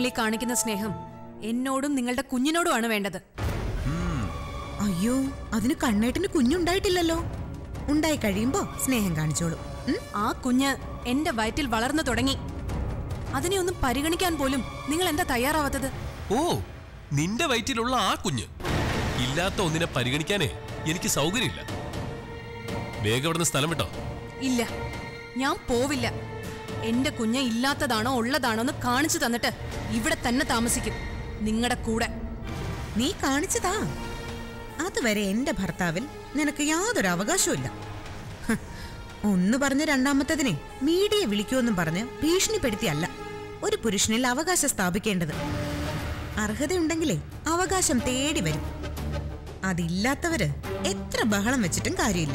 നിങ്ങൾ ഈ കാണിക്കുന്ന സ്നേഹം എന്നോടും നിങ്ങളുടെ കുഞ്ഞിനോടുമാണ് വേണ്ടത് അയ്യോ അതിന് കണ്ണേട്ടിന് കുഞ്ഞുണ്ടായിട്ടില്ലല്ലോ ഉണ്ടായി കഴിയുമ്പോ സ്നേഹം കാണിച്ചോളൂ ഉം? ആ കുഞ്ഞ് എന്റെ വയറ്റിൽ വളർന്നു തുടങ്ങി അതിനെ ഒന്നും പരിഗണിക്കാൻ പോലും നിങ്ങൾ എന്താ തയ്യാറാവാത്തത് ഓ നിന്റെ വയറ്റിലുള്ള ആ കുഞ്ഞ് ഇല്ലാത്ത ഒന്നിനെ പരിഗണിക്കാനേ എനിക്ക് സൗകര്യമില്ല വേഗം ഇവിടുന്ന് സ്ഥലം വിട്ടോ ഇല്ല ഞാൻ പോവില്ല എന്റെ കുഞ്ഞ് ഇല്ലാത്തതാണോ ഉള്ളതാണോ എന്ന് കാണിച്ചു തന്നിട്ട് ഇവിടെ തന്നെ താമസിക്കും നിങ്ങളുടെ കൂടെ നീ കാണിച്ചതാ അതുവരെ എന്റെ ഭർത്താവിൽ നിനക്ക് യാതൊരു അവകാശവും ഹ്, ഒന്ന് പറഞ്ഞ് രണ്ടാമത്തതിനെ മീഡിയ വിളിക്കുമെന്നും പറഞ്ഞ് ഭീഷണിപ്പെടുത്തിയല്ല ഒരു പുരുഷനിൽ അവകാശം സ്ഥാപിക്കേണ്ടത് അർഹതയുണ്ടെങ്കിലേ അവകാശം തേടി വരും അതില്ലാത്തവര് എത്ര ബഹളം വെച്ചിട്ടും കാര്യമില്ല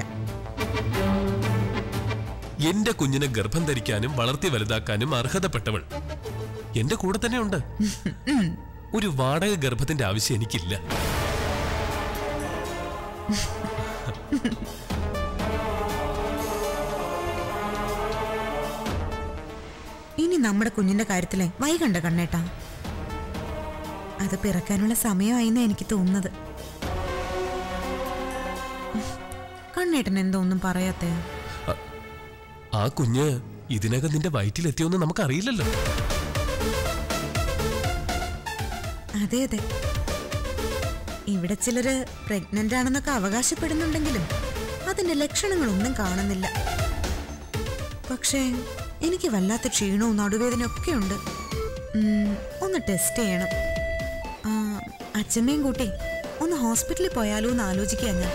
എന്റെ കുഞ്ഞിനെ ഗർഭം ധരിക്കാനും വളർത്തി വലുതാക്കാനും അർഹതപ്പെട്ടവൾ എന്റെ കൂടെ തന്നെ ഉണ്ട് ഒരു വാടക ഗർഭത്തിന്റെ ആവശ്യം എനിക്കില്ല ഇനി നമ്മുടെ കുഞ്ഞിന്റെ കാര്യത്തിലെ വൈകണ്ട കണ്ണേട്ടാ അത് പിറക്കാനുള്ള സമയമായിന്നാ എനിക്ക് തോന്നുന്നത് കണ്ണേട്ടൻ എന്തോ ഒന്നും പറയാത്തേ അ- ആ കുഞ്ഞ് ഇതിനകം നിന്റെ വയറ്റിലെത്തിയോന്ന് നമുക്കറിയില്ലല്ലോ അതെ അതെ ഇവിടെ ചിലര് പ്രഗ്നന്റ് ആണെന്നൊക്കെ അവകാശപ്പെടുന്നുണ്ടെങ്കിലും അതിന്റെ ലക്ഷണങ്ങളൊന്നും കാണുന്നില്ല പക്ഷേ എനിക്ക് വല്ലാത്ത ക്ഷീണവും നടുവേദനയും ഒക്കെ ഉണ്ട് ഉം, ഒന്ന് ടെസ്റ്റ് ചെയ്യണം ആ, അച്ഛമ്മയും കൂട്ടി ഒന്ന് ഹോസ്പിറ്റലിൽ പോയാലോ എന്ന് ആലോചിക്കുക ഞാൻ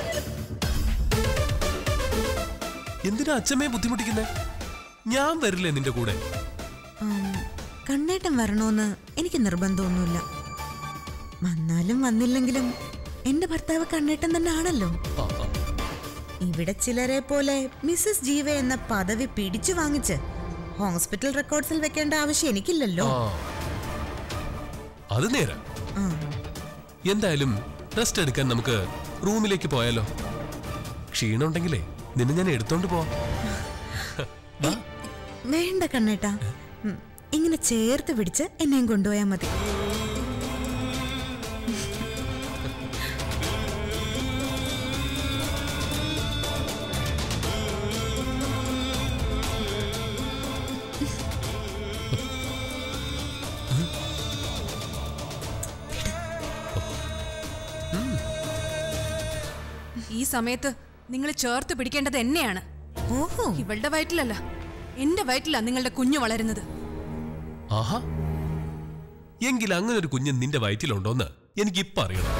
എന്തിനാ അച്ഛമ്മയെ ബുദ്ധിമുട്ടിക്കുന്നേ ഞാൻ വരില്ലേ നിന്റെ കൂടെ ഉം, കണ്ണേട്ടൻ വരണോന്ന് എനിക്ക് നിർബന്ധമൊന്നുമില്ല വന്നാലും വന്നില്ലെങ്കിലും എന്റെ ഭർത്താവ് കണ്ണേട്ടൻ തന്നെ ആണല്ലോ ആ, ആ. ഇവിടെ ചിലരെ പോലെ മിസ്സസ് ജീവ എന്ന പദവി പിടിച്ചു വാങ്ങിച്ച് ഹോസ്പിറ്റൽ റെക്കോർഡ്സിൽ വെക്കേണ്ട ആവശ്യം എനിക്കില്ലല്ലോ ആ. അത് നേരം ആ, എന്തായാലും റെസ്റ്റ് എടുക്കാൻ നമുക്ക് റൂമിലേക്ക് പോയാലോ ക്ഷീണമുണ്ടെങ്കിലേ നിന്നെ ഞാൻ എടുത്തോണ്ട് പോവാം വാ. വേണ്ട കണ്ണേട്ടാ ഉം, ഇങ്ങനെ ചേർത്ത് പിടിച്ച് എന്നെയും കൊണ്ടുപോയാൽ മതി ഈ സമയത്ത് നിങ്ങൾ ചേർത്ത് പിടിക്കേണ്ടത് എന്നെയാണ് ഓഹോ ഇവളുടെ വയറ്റിലല്ല എന്റെ വയറ്റിലാ നിങ്ങളുടെ കുഞ്ഞു വളരുന്നത് ആഹാ എങ്കിൽ അങ്ങനെ ഒരു കുഞ്ഞ് നിന്റെ വയറ്റിലുണ്ടോന്ന് എനിക്കിപ്പോ അറിയണം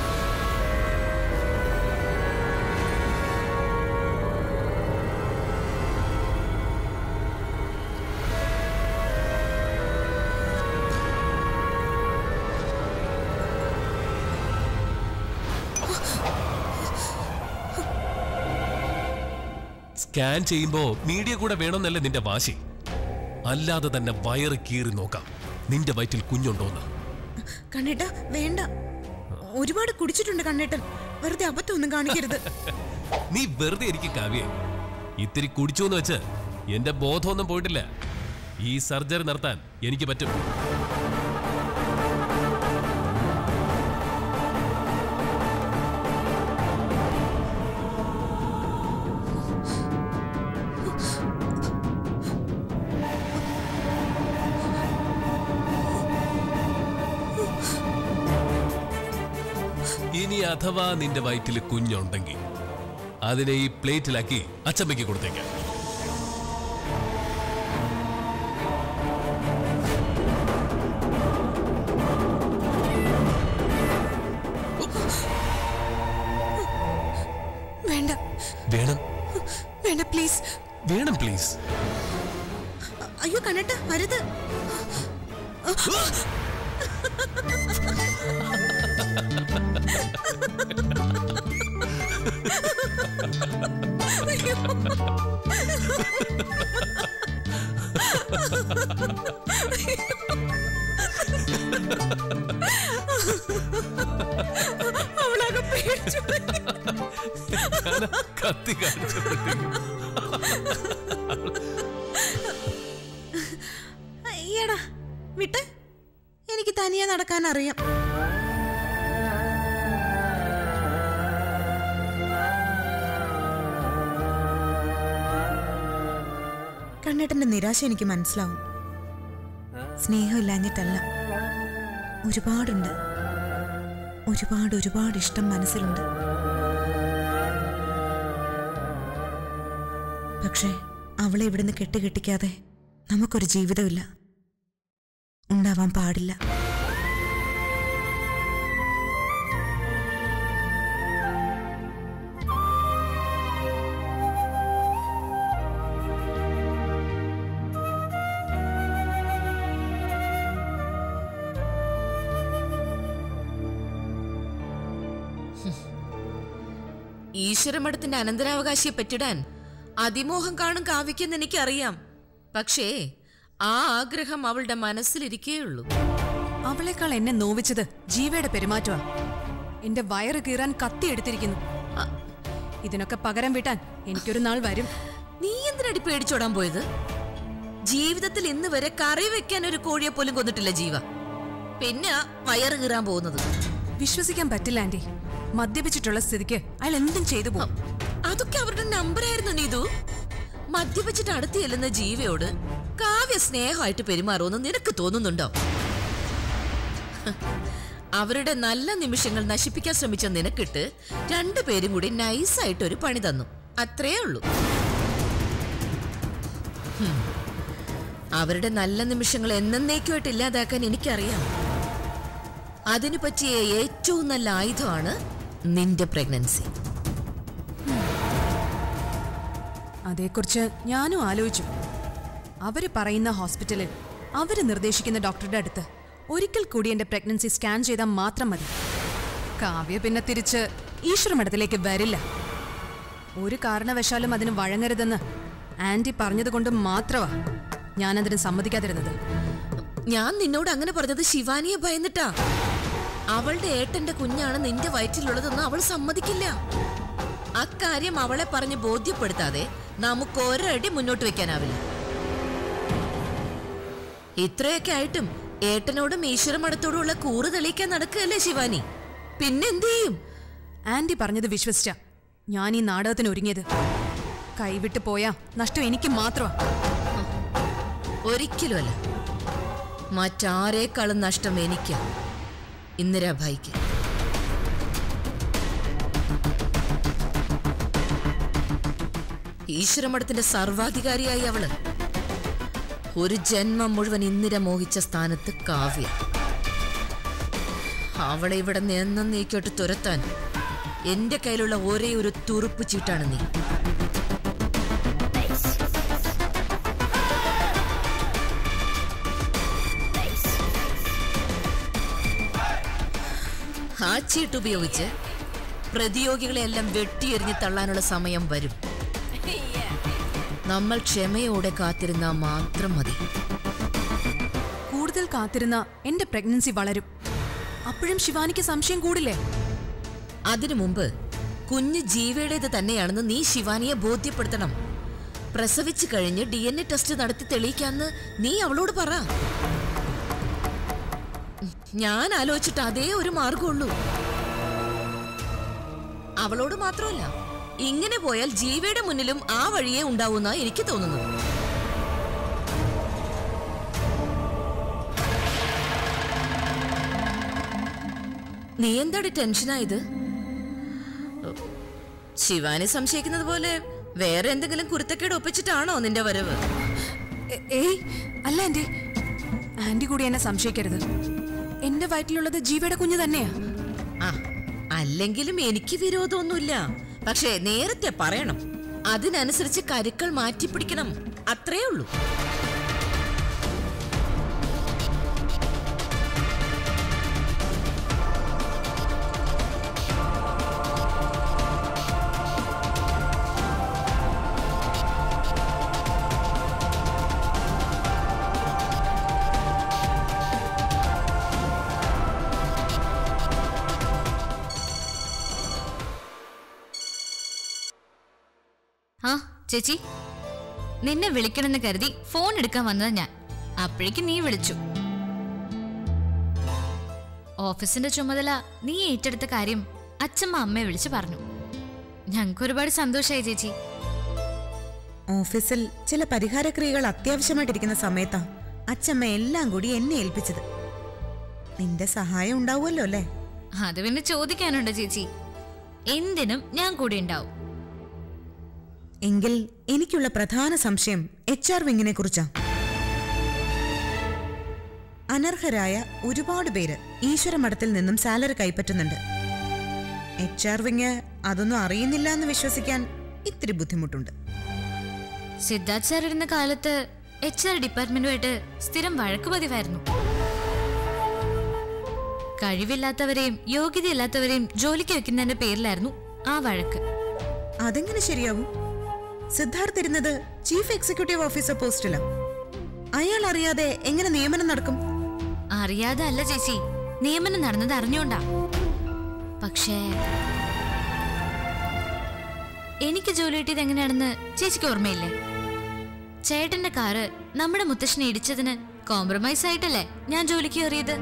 സ്കാൻ ചെയ്യുമ്പോ മീഡിയ കൂടെ വേണമെന്നല്ലേ നിന്റെ വാശി അല്ലാതെ തന്നെ വയറ് കീറി നോക്കാം നിന്റെ വയറ്റിൽ കുഞ്ഞുണ്ടോന്ന് കണ്ണേട്ടാ വേണ്ട ഒരുപാട് കുടിച്ചിട്ടുണ്ട് കണ്ണേട്ടൻ വെറുതെ അബദ്ധമൊന്നും കാണിക്കരുത് നീ വെറുതെ എനിക്ക് കാവ്യേ ഇത്തിരി കുടിച്ചു എന്ന് വെച്ച് എന്റെ ബോധമൊന്നും പോയിട്ടില്ല ഈ സർജറി നടത്താൻ എനിക്ക് പറ്റും ഇനി അഥവാ നിന്റെ വയറ്റിൽ കുഞ്ഞുണ്ടെങ്കിൽ അതിനെ ഈ പ്ലേറ്റിലാക്കി അച്ചമ്മയ്ക്ക് കൊടുത്തേക്കാം വേണ്ട വേണം വേണ്ട പ്ലീസ് വേണം പ്ലീസ് അയ്യോ കണ്ണേട്ട അരുത് അവളാകെ പേടിച്ചു ഞാനാ കത്തി കാണിച്ചപ്പോഴത്തേക്കും അയ്യടാ വിട്ട് എനിക്ക് തന്നെ മനസ്സിലാക്കാൻ അറിയാം കണ്ണേട്ടന്റെ നിരാശ എനിക്ക് മനസ്സിലാവും സ്നേഹമില്ലാഞ്ഞിട്ടല്ല ഒരുപാടുണ്ട് ഒരുപാട് ഒരുപാട് ഇഷ്ടം മനസ്സിലുണ്ട് പക്ഷേ അവളെ ഇവിടുന്ന് കെട്ടുകെട്ടിക്കാതെ നമുക്കൊരു ജീവിതമില്ല ഉണ്ടാവാൻ പാടില്ല ഈശ്വരമഠത്തിന്റെ അനന്തരാവകാശിയെ പറ്റിടാൻ അതിമോഹം കാണും കാവ്യക്കെന്ന് എനിക്കറിയാം പക്ഷേ ആ ആഗ്രഹം അവളുടെ മനസ്സിലിരിക്കേയുള്ളൂ അവളെക്കാൾ എന്നെ നോവിച്ചത് ജീവയുടെ പെരുമാറ്റമാ എന്റെ വയറ് കീറാൻ കത്തി എടുത്തിരിക്കുന്നു അ, ഇതിനൊക്കെ പകരം വീട്ടാൻ എനിക്കൊരു നാൾ വരും നീ എന്തിനടി പേടിച്ചോടാൻ പോയത് ജീവിതത്തിൽ ഇന്ന് വരെ കറി വെക്കാൻ ഒരു കോഴിയെ പോലും കൊന്നിട്ടില്ല ജീവ പിന്നെ വയറ് കീറാൻ പോകുന്നത് വിശ്വസിക്കാൻ പറ്റില്ല ആന്റി മദ്യപിച്ചിട്ടുള്ള സ്ഥിതിക്ക് അയാൾ എന്തും ചെയ്തു പോകും അതൊക്കെ അവരുടെ നമ്പറായിരുന്നു നീതു മദ്യപിച്ചിട്ട് അടുത്ത് ചെല്ലുന്ന ജീവയോട് കാവ്യ സ്നേഹമായിട്ട് പെരുമാറുമെന്ന് നിനക്ക് തോന്നുന്നുണ്ടോ ഹ്, അവരുടെ നല്ല നിമിഷങ്ങൾ നശിപ്പിക്കാൻ ശ്രമിച്ച നിനക്കിട്ട് രണ്ടുപേരും കൂടി നൈസായിട്ട് ഒരു പണി തന്നു അത്രേ ഉള്ളൂ ഹും. അവരുടെ നല്ല നിമിഷങ്ങൾ എന്നേക്കുമായിട്ട് ഇല്ലാതാക്കാൻ എനിക്കറിയാം അതിനു പറ്റിയ ഏറ്റവും നല്ല ആയുധമാണ് നിന്റെ പ്രഗ്നൻസി അതേക്കുറിച്ച് ഞാനും ആലോചിച്ചു അവര് പറയുന്ന ഹോസ്പിറ്റലിൽ അവര് നിർദ്ദേശിക്കുന്ന ഡോക്ടറുടെ അടുത്ത് ഒരിക്കൽ കൂടി എന്റെ പ്രഗ്നൻസി സ്കാൻ ചെയ്താൽ മാത്രം മതി കാവ്യ പിന്നെ തിരിച്ച് ഈശ്വരമഠത്തിലേക്ക് വരില്ല ഒരു കാരണവശാലും അതിന് വഴങ്ങരുതെന്ന് ആന്റി പറഞ്ഞതുകൊണ്ട് മാത്രമാ ഞാനതിന് സമ്മതിക്കാതിരുന്നത് ഞാൻ നിന്നോട് അങ്ങനെ പറഞ്ഞത് ശിവാനിയെ ഭയന്നിട്ടാ അവളുടെ ഏട്ടന്റെ കുഞ്ഞാണ് നിന്റെ വയറ്റിലുള്ളതെന്ന് അവൾ സമ്മതിക്കില്ല അക്കാര്യം അവളെ പറഞ്ഞ് ബോധ്യപ്പെടുത്താതെ നമുക്ക് ഒരടി മുന്നോട്ട് വെക്കാനാവില്ല ഇത്രയൊക്കെ ആയിട്ടും ഏട്ടനോടും ഈശ്വരമഠത്തോടുമുള്ള കൂറ് തെളിയിക്കാൻ നടക്കുകയല്ലേ ശിവാനി പിന്നെന്ത് ചെയ്യും ആന്റി പറഞ്ഞത് വിശ്വസിച്ച ഞാൻ ഈ നാടകത്തിന് ഒരുങ്ങിയത് കൈവിട്ട് പോയാ നഷ്ടം എനിക്ക് മാത്രമാ ഒരിക്കലുമല്ല മറ്റാരേക്കാളും നഷ്ടം എനിക്ക് ഇന്ദിരാഭായിക്ക് ഈശ്വരമഠത്തിന്റെ സർവാധികാരിയായി അവള് ഒരു ജന്മം മുഴുവൻ ഇന്ദിര മോഹിച്ച സ്ഥാനത്ത് കാവ്യ അവളെ ഇവിടെ നീക്കോട്ട് തുരത്താൻ എന്റെ കയ്യിലുള്ള ഒരേ ഒരു തുറുപ്പ് ചീട്ടാണ് നീ ആ ചീട്ട് ഉപയോഗിച്ച് പ്രതിയോഗികളെല്ലാം വെട്ടിയെറിഞ്ഞ് തള്ളാനുള്ള സമയം വരും നമ്മൾ ക്ഷമയോടെ കാത്തിരുന്നാ മാത്രം മതി കൂടുതൽ കാത്തിരുന്ന എന്റെ പ്രഗ്നൻസി വളരും അപ്പോഴും ശിവാനിക്ക് സംശയം കൂടില്ലേ അതിനു മുമ്പ് കുഞ്ഞ് ജീവയുടേത് തന്നെയാണെന്ന് നീ ശിവാനിയെ ബോധ്യപ്പെടുത്തണം പ്രസവിച്ചു കഴിഞ്ഞ് ഡി എൻ എ ടെസ്റ്റ് നടത്തി തെളിയിക്കാന്ന് നീ അവളോട് പറ ഞാൻ ആലോചിച്ചിട്ട് അതേ ഒരു മാർഗമുള്ളൂ അവളോട് മാത്രമല്ല ഇങ്ങനെ പോയാൽ ജീവയുടെ മുന്നിലും ആ വഴിയേ ഉണ്ടാവുന്ന എനിക്ക് തോന്നുന്നു നീ എന്താണ് ടെൻഷനായത് ശിവാനി സംശയിക്കുന്നത് പോലെ വേറെ എന്തെങ്കിലും കുരുത്തക്കേട് ഒപ്പിച്ചിട്ടാണോ നിന്റെ വരവ് എ- ഏയ് അല്ല ആന്റി ആന്റി കൂടി എന്നെ സംശയിക്കരുത് എന്റെ വയറ്റിലുള്ളത് ജീവയുടെ കുഞ്ഞ് തന്നെയാ ആ അല്ലെങ്കിലും എനിക്ക് വിരോധമൊന്നുമില്ല പക്ഷേ നേരത്തെ പറയണം അതിനനുസരിച്ച് കരുക്കൾ മാറ്റിപ്പിടിക്കണം അത്രേ ഉള്ളൂ ആ ചേച്ചി നിന്നെ വിളിക്കണമെന്ന് കരുതി ഫോൺ എടുക്കാൻ വന്നത് ഞാൻ അപ്പോഴേക്കും നീ വിളിച്ചു ഓഫീസിന്റെ ചുമതല നീ ഏറ്റെടുത്ത കാര്യം അച്ഛമ്മ അമ്മയെ വിളിച്ചു പറഞ്ഞു ഞങ്ങൾക്ക് ഒരുപാട് സന്തോഷമായി ചേച്ചി ഓഫീസിൽ ചില പരിഹാരക്രിയകൾ അത്യാവശ്യമായിട്ടിരിക്കുന്ന സമയത്താ അച്ഛമ്മ എല്ലാം കൂടി എന്നെ ഏൽപ്പിച്ചത് നിന്റെ സഹായം ഉണ്ടാവുമല്ലോ അല്ലേ അത് പിന്നെ ചോദിക്കാനുണ്ട് ചേച്ചി എന്തിനും ഞാൻ കൂടെ ഉണ്ടാവും എങ്കിൽ എനിക്കുള്ള പ്രധാന സംശയം എച്ച് ആർ വിങ്ങിനെ കുറിച്ചാ അനർഹരായ ഒരുപാട് പേര് ഈശ്വരമഠത്തിൽ നിന്നും സാലറി കൈപ്പറ്റുന്നുണ്ട് എച്ച് ആർ വിങ് അതൊന്നും അറിയുന്നില്ല എന്ന് വിശ്വസിക്കാൻ ഇത്തിരി ബുദ്ധിമുട്ടുണ്ട് സിദ്ധാർത്ഥ് സാർ ഇരുന്ന കാലത്ത് എച്ച് ആർ ഡിപ്പാർട്ട്മെന്റുമായിട്ട് സ്ഥിരം വഴക്ക് പതിവായിരുന്നു കഴിവില്ലാത്തവരെയും യോഗ്യതയില്ലാത്തവരെയും ജോലിക്ക് വെക്കുന്നതിന്റെ പേരിലായിരുന്നു ആ വഴക്ക് അതെങ്ങനെ ശരിയാവും സിദ്ധാർത്ഥ് ഇരുന്നത് ചീഫ് എക്സിക്യൂട്ടീവ് ഓഫീസർ പോസ്റ്റിലാ അയാൾ അറിയാതെ എങ്ങനെ നിയമനം നടക്കും അറിയാതെ അല്ല ചേച്ചി നിയമനം നടന്നത് അറിഞ്ഞോണ്ടാ പക്ഷേ എനിക്ക് ജോലി കിട്ടിയത് എങ്ങനെയാണെന്ന് ചേച്ചിക്ക് ഓർമ്മയില്ലേ ചേട്ടന്റെ കാറ് നമ്മുടെ മുത്തശ്ശനെ ഇടിച്ചതിന് കോംപ്രമൈസ് ആയിട്ടല്ലേ ഞാൻ ജോലിക്ക് കയറിയത്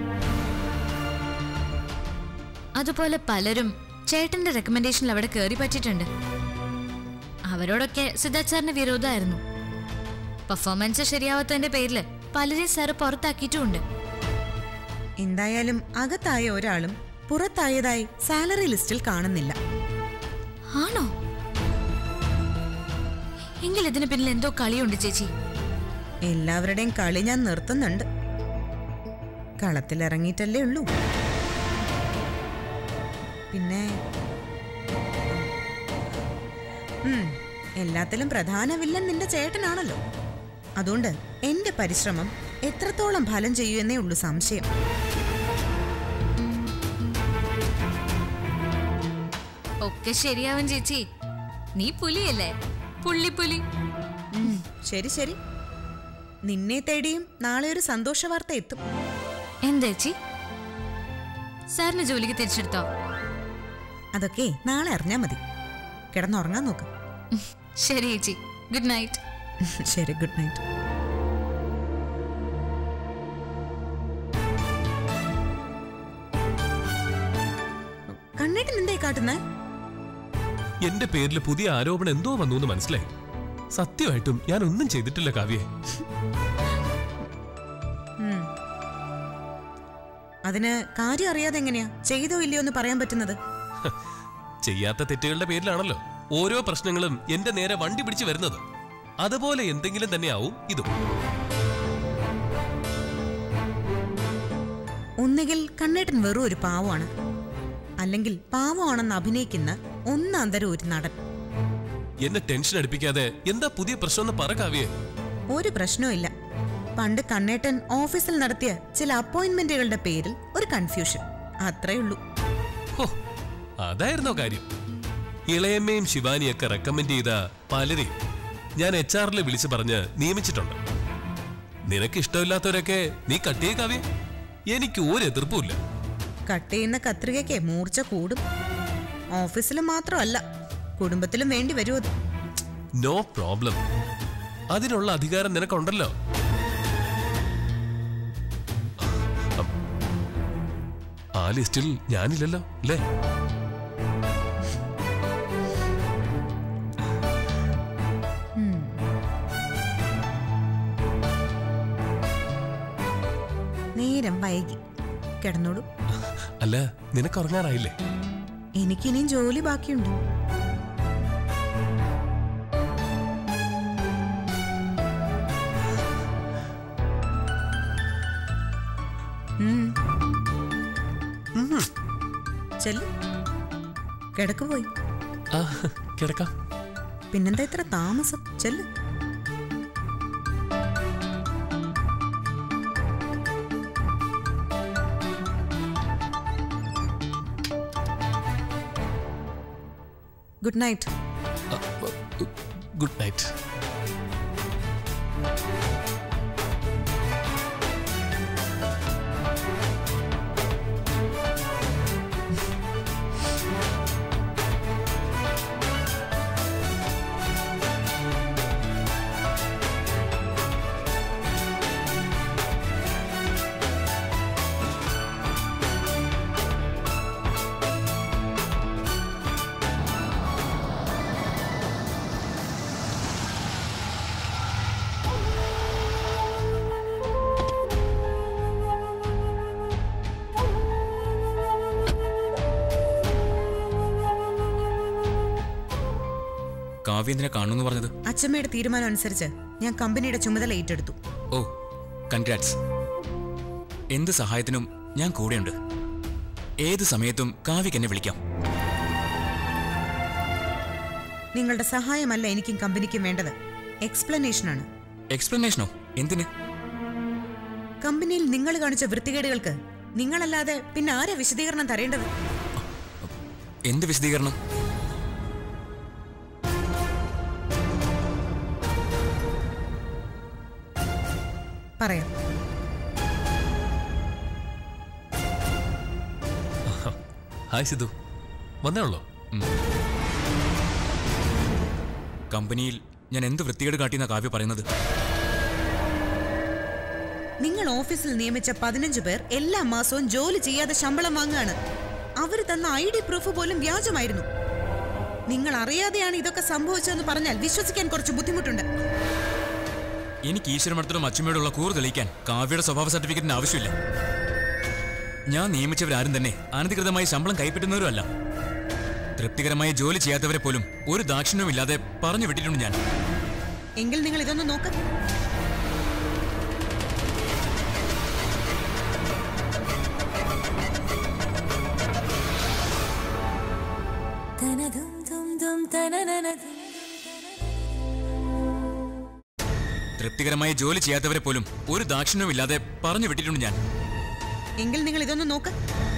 അതുപോലെ പലരും ചേട്ടന്റെ റെക്കമെൻഡേഷനിൽ അവിടെ കയറി പറ്റിയിട്ടുണ്ട് അവരോടൊക്കെ സിദ്ധാർത്ഥ് സാറിന് വിരോധമായിരുന്നു പെർഫോമൻസ് ശരിയാവാത്തതിന്റെ പേരിൽ പലരെയും സാറ് പുറത്താക്കിയിട്ടുമുണ്ട് എന്തായാലും അകത്തായ ഒരാളും പുറത്തായതായി സാലറി ലിസ്റ്റിൽ കാണുന്നില്ല ആണോ എങ്കിൽ ഇതിന് പിന്നിൽ എന്തോ കളിയുണ്ട് ചേച്ചി എല്ലാവരുടെയും കളി ഞാൻ നിർത്തുന്നുണ്ട് കളത്തിലിറങ്ങിയിട്ടല്ലേ ഉള്ളൂ പിന്നെ ഉം, എല്ലാത്തിലും പ്രധാന വില്ലൻ നിന്റെ ചേട്ടനാണല്ലോ അതുകൊണ്ട് എന്റെ പരിശ്രമം എത്രത്തോളം ഫലം ചെയ്യുമെന്നേ ഉള്ളൂ സംശയം ഒക്കെ ശരിയാവും ചേച്ചി നീ പുലിയല്ലേ പുള്ളിപ്പുലി ഉം, ശരി ശരി നിന്നെ തേടിയും നാളെ ഒരു സന്തോഷ വാർത്ത എത്തും എന്താ ചേച്ചി സാറിന് ജോലിക്ക് തിരിച്ചെടുത്തോ അതൊക്കെ നാളെ അറിഞ്ഞാ മതി കിടന്നുറങ്ങാൻ നോക്ക് ശരി ചേച്ചി ഗുഡ് നൈറ്റ് ശരി ഗുഡ് നൈറ്റ് കണ്ണേട്ടൻ എന്തായി കാട്ടുന്നേ എന്റെ പേരിൽ പുതിയ ആരോപണം എന്തോ വന്നു എന്ന് മനസ്സിലായി സത്യമായിട്ടും ഞാൻ ഒന്നും ചെയ്തിട്ടില്ല കാവ്യെ ഉം. അതിന് കാര്യം അറിയാതെ എങ്ങനെയാ ചെയ്തോ ഇല്ലയോ എന്ന് പറയാൻ പറ്റുന്നത് ഹ, ചെയ്യാത്ത തെറ്റുകളുടെ പേരിലാണല്ലോ ഓരോ പ്രശ്നങ്ങളും എന്റെ നേരെ വണ്ടി പിടിച്ച് വരുന്നത് അതുപോലെ എന്തെങ്കിലും തന്നെയാവും ഇതും ഒന്നുകിൽ കണ്ണേട്ടൻ വെറും ഒരു പാവമാണ് അല്ലെങ്കിൽ പാവമാണെന്ന് അഭിനയിക്കുന്ന ഒന്നാം തരം ഒരു നടൻ എന്നെ ടെൻഷൻ അടുപ്പിക്കാതെ എന്താ പുതിയ പ്രശ്നം എന്ന് പറ കാവ്യെ ഒരു പ്രശ്നവും ഇല്ല പണ്ട് കണ്ണേട്ടൻ ഓഫീസിൽ നടത്തിയ ചില അപ്പോയിന്റ്മെന്റുകളുടെ പേരിൽ ഒരു കൺഫ്യൂഷൻ അത്രേ ഉള്ളൂ ഹോ അതായിരുന്നോ കാര്യം ഇളയമ്മയും ശിവാനിയൊക്കെ റെക്കമെൻഡ് ചെയ്ത പലരെയും ഞാൻ എച്ച് ആറിൽ വിളിച്ചു പറഞ്ഞ് നിയമിച്ചിട്ടുണ്ട് നിനക്ക് ഇഷ്ടമില്ലാത്തവരൊക്കെ നീ കട്ടിയേ കാവ്യെ എനിക്ക് ഒരു എതിർപ്പുമില്ല കട്ട് ചെയ്യുന്ന കത്രികയ്ക്ക് മൂർച്ച കൂടും ഓഫീസിൽ മാത്രമല്ല കുടുംബത്തിലും വേണ്ടി വരും അത് നോ പ്രോബ്ലം അതിനുള്ള അധികാരം നിനക്കുണ്ടല്ലോ അം, ആ ലിസ്റ്റിൽ ഞാനില്ലല്ലോ അല്ലേ നേരം വൈകി കിടന്നോളൂ അല്ല നിനക്ക് ഉറങ്ങാറായില്ലേ എനിക്കിനിയും ജോലി ബാക്കിയുണ്ട് ഉം. ചെല്ല് കിടക്ക് പോയി ആ കിടക്കാം പിന്നെന്താ ഇത്ര താമസം ചെല്ല് good night good night Kavya എന്തിനെ കാണുമെന്ന് പറഞ്ഞത് അച്ഛമ്മയുടെ തീരുമാനം അനുസരിച്ച് ഞാൻ കമ്പനിയുടെ ചുമതല ഏറ്റെടുത്തു ഓ കൺഗ്രാറ്റ്സ് എന്ത് സഹായത്തിനും ഞാൻ കൂടെയുണ്ട് ഏത് സമയത്തും കാവ്യക്ക് എന്നെ വിളിക്കാം നിങ്ങളുടെ സഹായമല്ല എനിക്കും കമ്പനിക്കും വേണ്ടത് എക്സ്പ്ലനേഷനാണ് എക്സ്പ്ലനേഷനോ എന്തിന് കമ്പനിയിൽ നിങ്ങൾ കാണിച്ച വൃത്തികേടുകൾക്ക് നിങ്ങളല്ലാതെ പിന്നെ ആരാ വിശദീകരണം തരേണ്ടത് എന്ത് വിശദീകരണം പറയാം ഹായ് സിദ്ധു വന്നേ ഉള്ളോ കമ്പനിയിൽ ഞാൻ എന്ത് വൃത്തികേട് കാട്ടിയെന്ന കാവ്യ പറയുന്നത് നിങ്ങൾ ഓഫീസിൽ നിയമിച്ച പതിനഞ്ച് പേർ എല്ലാ മാസവും ജോലി ചെയ്യാതെ ശമ്പളം വാങ്ങുകയാണ് അവർ തന്ന ഐ ഡി പ്രൂഫ് പോലും വ്യാജമായിരുന്നു നിങ്ങൾ അറിയാതെയാണ് ഇതൊക്കെ സംഭവിച്ചതെന്ന് പറഞ്ഞാൽ വിശ്വസിക്കാൻ കുറച്ച് ബുദ്ധിമുട്ടുണ്ട് എനിക്ക് ഈശ്വരമടത്തിലും അച്ഛമ്മയോടുള്ള കൂറ് തെളിയിക്കാൻ കാവ്യയുടെ സ്വഭാവ സർട്ടിഫിക്കറ്റിന് ആവശ്യമില്ല ഞാൻ നിയമിച്ചവരാരും തന്നെ അനധികൃതമായി ശമ്പളം കൈപ്പറ്റുന്നവരുമല്ല തൃപ്തികരമായി ജോലി ചെയ്യാത്തവരെ പോലും ഒരു ദാക്ഷിണ്യവും ഇല്ലാതെ പറഞ്ഞു വിട്ടിട്ടുണ്ട് ഞാൻ എങ്കിൽ നിങ്ങൾ ഇതൊന്ന് നോക്ക് തൃപ്തികരമായി ജോലി ചെയ്യാത്തവരെ പോലും ഒരു ദാക്ഷിണ്യവും ഇല്ലാതെ പറഞ്ഞു വിട്ടിട്ടുണ്ട് ഞാൻ എങ്കിൽ നിങ്ങൾ ഇതൊന്ന് നോക്ക്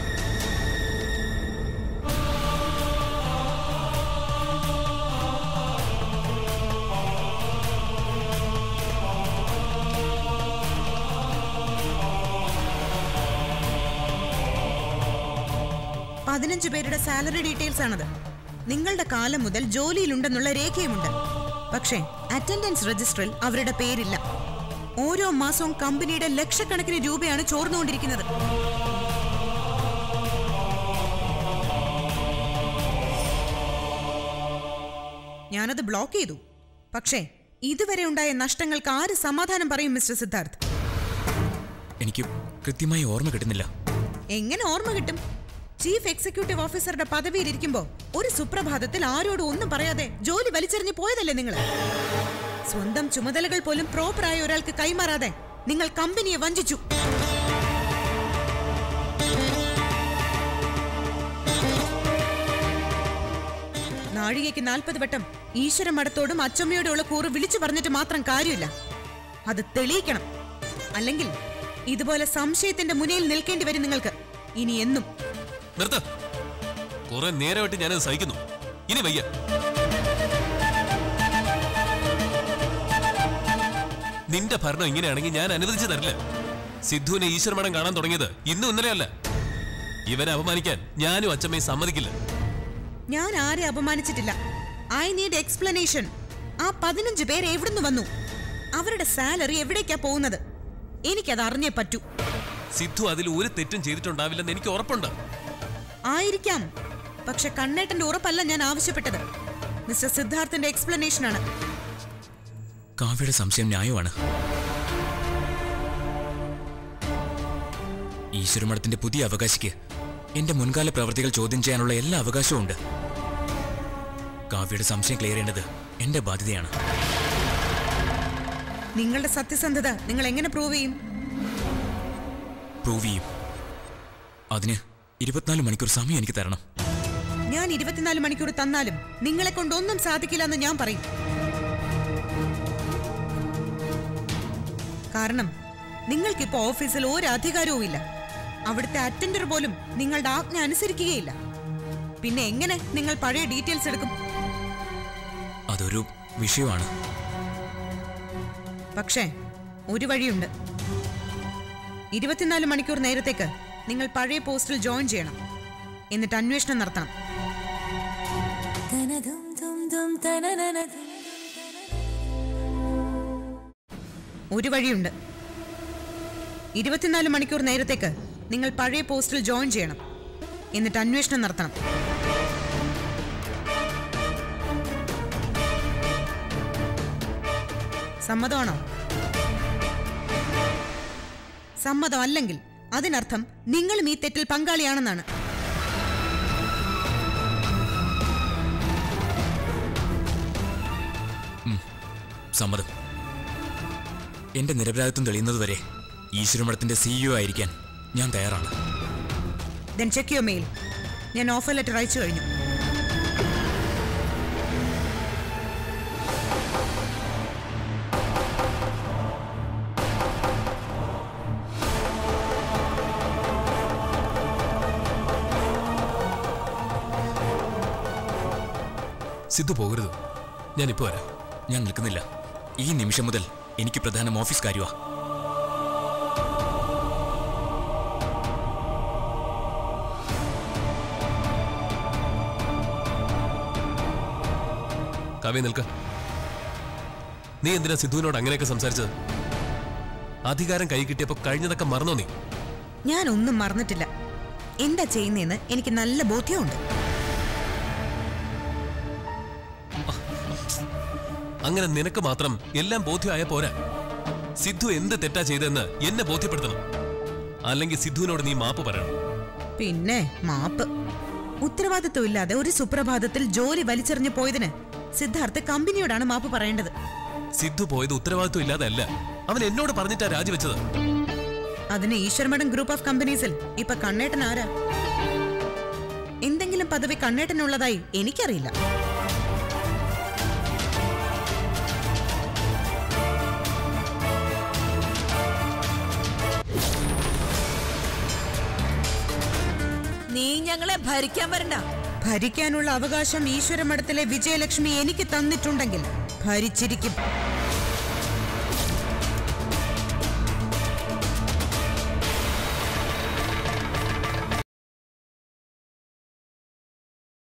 പതിനഞ്ച് പേരുടെ സാലറി ഡീറ്റെയിൽസ് ആണത് നിങ്ങളുടെ കാലം മുതൽ ജോലിയിലുണ്ടെന്നുള്ള രേഖയുമുണ്ട് പക്ഷേ അറ്റൻഡൻസ് രജിസ്റ്ററിൽ അവരുടെ പേരില്ല ഓരോ മാസവും കമ്പനിയുടെ ലക്ഷക്കണക്കിന് രൂപയാണ് ചോർന്നുകൊണ്ടിരിക്കുന്നത് ഞാനത് ബ്ലോക്ക് ചെയ്തു പക്ഷേ ഇതുവരെ ഉണ്ടായ നഷ്ടങ്ങൾക്ക് ആര് സമാധാനം പറയും മിസ്റ്റർ സിദ്ധാർത്ഥ് എനിക്ക് കൃത്യമായി ഓർമ്മ കിട്ടുന്നില്ല എങ്ങനെ ഓർമ്മ കിട്ടും ചീഫ് എക്സിക്യൂട്ടീവ് ഓഫീസറുടെ പദവിയിൽ ഇരിക്കുമ്പോ ഒരു സുപ്രഭാതത്തിൽ ആരോടും ഒന്നും പറയാതെ ജോലി വലിച്ചെറിഞ്ഞു പോയതല്ലേ നിങ്ങൾ സ്വന്തം ചുമതലകൾ പോലും പ്രോപ്പറായ ഒരാൾക്ക് കൈമാറാതെ നിങ്ങൾ കമ്പനിയെ വഞ്ചിച്ചു നാഴികയ്ക്ക് നാൽപ്പത് വട്ടം ഈശ്വര മഠത്തോടും അച്ചമ്മയോടുള്ള കൂറ് വിളിച്ചു പറഞ്ഞിട്ട് മാത്രം കാര്യമില്ല അത് തെളിയിക്കണം അല്ലെങ്കിൽ ഇതുപോലെ സംശയത്തിന്റെ മുനയിൽ നിൽക്കേണ്ടി വരും നിങ്ങൾക്ക് ഇനി എന്നും നിർത്ത കുറെ നേരമായിട്ട് ഞാനത് സഹിക്കുന്നു ഇനി വയ്യ നിന്റെ ഭരണം ഇങ്ങനെയാണെങ്കിൽ ഞാൻ അനുവദിച്ചു തരില്ല സിദ്ധുവിനെ ഈശ്വരമഠം കാണാൻ തുടങ്ങിയത് ഇന്നും ഇന്നലെയല്ല ഇവനെ അപമാനിക്കാൻ ഞാനും അച്ഛമ്മയും സമ്മതിക്കില്ല ഞാൻ ആരെ അപമാനിച്ചിട്ടില്ല ഐ നീഡ് എക്സ്പ്ലനേഷൻ ആ പതിനഞ്ച് പേര് എവിടുന്ന് വന്നു അവരുടെ സാലറി എവിടേക്കാ പോകുന്നത് എനിക്കത് അറിഞ്ഞേ പറ്റൂ സിദ്ധു അതിൽ ഒരു തെറ്റും ചെയ്തിട്ടുണ്ടാവില്ലെന്ന് എനിക്ക് ഉറപ്പുണ്ട് ആയിരിക്കാം പക്ഷെ കണ്ണേട്ടന്റെ ഉറപ്പല്ല ഞാൻ ആവശ്യപ്പെട്ടത് മിസ്റ്റർ സിദ്ധാർത്ഥന്റെ എക്സ്പ്ലനേഷൻ ആണ് കാവ്യയുടെ സംശയം ന്യായമാണ് ഈശ്വരമഠത്തിന്റെ പുതിയ അവകാശിക്ക് എന്റെ മുൻകാല പ്രവർത്തികൾ ചോദ്യം ചെയ്യാനുള്ള എല്ലാ അവകാശവും ഉണ്ട് കാവ്യയുടെ സംശയം ക്ലിയർ ചെയ്യേണ്ടത് എന്റെ ബാധ്യതയാണ് നിങ്ങളുടെ സത്യസന്ധത നിങ്ങൾ എങ്ങനെ പ്രൂവ് ചെയ്യും പ്രൂവ് ചെയ്യും അതിന് ഇരുപത്തിനാല് മണിക്കൂർ സമയം എനിക്ക് തരണം ഞാൻ ഇരുപത്തിനാല് മണിക്കൂർ തന്നാലും നിങ്ങളെ കൊണ്ടൊന്നും സാധിക്കില്ല എന്ന് ഞാൻ പറയും കാരണം നിങ്ങൾക്കിപ്പോ ഓഫീസിൽ ഒരു അധികാരവും ഇല്ല അവിടുത്തെ അറ്റൻഡർ പോലും നിങ്ങളുടെ ആജ്ഞ അനുസരിക്കുകയില്ല പിന്നെ എങ്ങനെ നിങ്ങൾ പഴയ ഡീറ്റെയിൽസ് എടുക്കും അതൊരു വിഷയമാണ് പക്ഷേ ഒരു വഴിയുണ്ട് ഇരുപത്തിനാല് മണിക്കൂർ നേരത്തേക്ക് നിങ്ങൾ പഴയ പോസ്റ്റിൽ ജോയിൻ ചെയ്യണം എന്നിട്ട് അന്വേഷണം നടത്തണം ഒരു വഴിയുണ്ട് ഇരുപത്തിനാല് മണിക്കൂർ നേരത്തേക്ക് നിങ്ങൾ പഴയ പോസ്റ്റിൽ ജോയിൻ ചെയ്യണം എന്നിട്ട് അന്വേഷണം നടത്തണം സമ്മതമാണോ സമ്മതം അല്ലെങ്കിൽ അതിനർത്ഥം നിങ്ങളും ഈ തെറ്റിൽ പങ്കാളിയാണെന്നാണ് സമ്മതം എന്റെ നിരപരാധിത്വം തെളിയുന്നതുവരെ ഈശ്വരമഠത്തിന്റെ സിഇഒ ആയിരിക്കാൻ ഞാൻ തയ്യാറാണ് ദെൻ ചെക്ക് യുവർ മെയിൽ ഞാൻ ഓഫർ ലെറ്റർ അയച്ചു കഴിഞ്ഞു സിദ്ധു പോകരുത് ഞാനിപ്പോ വരാം ഞാൻ നിൽക്കുന്നില്ല ഈ നിമിഷം മുതൽ എനിക്ക് പ്രധാനം ഓഫീസ് കാര്യമാ കാവ്യ നിൽക്ക നീ എന്തിനാ സിദ്ധുവിനോട് അങ്ങനെയൊക്കെ സംസാരിച്ചത് അധികാരം കൈ കിട്ടിയപ്പോ കഴിഞ്ഞതൊക്കെ മറന്നോ നീ ഞാൻ ഒന്നും മറന്നിട്ടില്ല എന്താ ചെയ്യുന്നതെന്ന് എനിക്ക് നല്ല ബോധ്യമുണ്ട് അങ്ങനെ നിനക്ക് മാത്രം എല്ലാം ബോധ്യമായ പോരാ സിദ്ധു എന്ത് തെറ്റാ ചെയ്തെന്ന് എന്നെ ബോധ്യപ്പെടുത്തണം അല്ലെങ്കിൽ സിദ്ധുവിനോട് നീ മാപ്പ് പറയണം പിന്നെ മാപ്പ് ഉത്തരവാദിത്വം ഇല്ലാതെ ഒരു സുപ്രഭാതത്തിൽ ജോലി വലിച്ചെറിഞ്ഞു പോയതിന് സിദ്ധാർത്ഥ് കമ്പനിയോടാണ് മാപ്പ് പറയേണ്ടത് സിദ്ധു പോയത് ഉത്തരവാദിത്വം ഇല്ലാതെ അല്ല അവൻ എന്നോട് പറഞ്ഞിട്ടാ രാജിവെച്ചത് അതിന് ഈശ്വർമഠം ഗ്രൂപ്പ് ഓഫ് കമ്പനീസിൽ ഇപ്പൊ കണ്ണേട്ടൻ ആരാ എന്തെങ്കിലും പദവി കണ്ണേട്ടനുള്ളതായി എനിക്കറിയില്ല നീ ഞങ്ങളെ ഭരിക്കാൻ വരണ്ട ഭരിക്കാനുള്ള അവകാശം ഈശ്വരമഠത്തിലെ വിജയലക്ഷ്മി എനിക്ക് തന്നിട്ടുണ്ടെങ്കിൽ ഭരിച്ചിരിക്കും